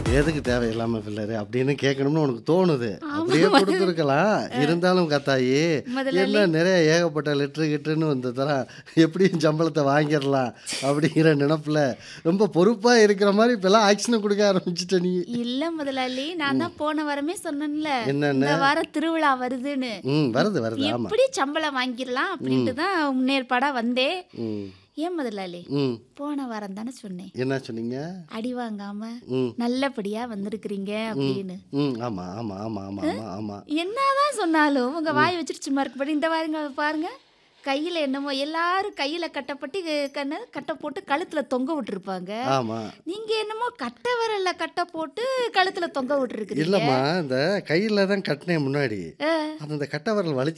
எதுக்கு தேவையில்லாம பில்லரு அப்படின்னு கேட்கணும்னு உனக்கு தோணுது அப்படியே கொடுத்துருக்கலாம் இருந்தாலும் கத்தாயி முதலாளி. என்ன நிறைய ஏகப்பட்ட லெட்ரு கிட்டுன்னு வந்ததெல்லாம் எப்படியும் சம்பளத்தை வாங்கிடலாம் அப்படிங்கிற நினப்புல ரொம்ப பொறுப்பா இருக்கிற மாதிரி இப்பெல்லாம் ஆக்ஷனை கொடுக்க ஆரம்பிச்சிட்ட நீ இல்ல முதலாளி நான் தான் போன வாரமே சொன்னேன்ல என்னன்னு? இந்த வாரம் திருவிழா வருதுன்னு ம் வருது வருது ஆமா எப்படி சம்பளம் வாங்கிடலாம் அப்படின்ட்டு தான் முன்னேற்பாடா வந்தேன் ம் ஏன் முதலாளி ம் போன வாரம் தானே சொன்னேன் என்ன சொன்னீங்க அடி வாங்காம ம் நல்லபடியா வந்திருக்கிறீங்க அப்படின்னு ம் ஆமா ஆமா ஆமா ஆமா ஆமா ஆமா என்னதான் சொன்னாலும் உங்க வாய் வச்சுட்டு சும்மா இருக்கப்படி இந்த பாருங்க பாருங்க கையில என்னமோ எல்லாரும் கையில கட்டப்பட்டு கண்ண கட்டை போட்டு கழுத்துல தொங்க விட்டுருப்பாங்க ஆமா நீங்க என்னமோ கட்டை விரல்ல கட்டை போட்டு கழுத்துல தொங்க விட்டுருக்கீங்க இல்லம்மா இந்த கையில தான் கட்டினேன் முன்னாடி ஆ. அது அந்த கட்டை விரல் வலிச்சு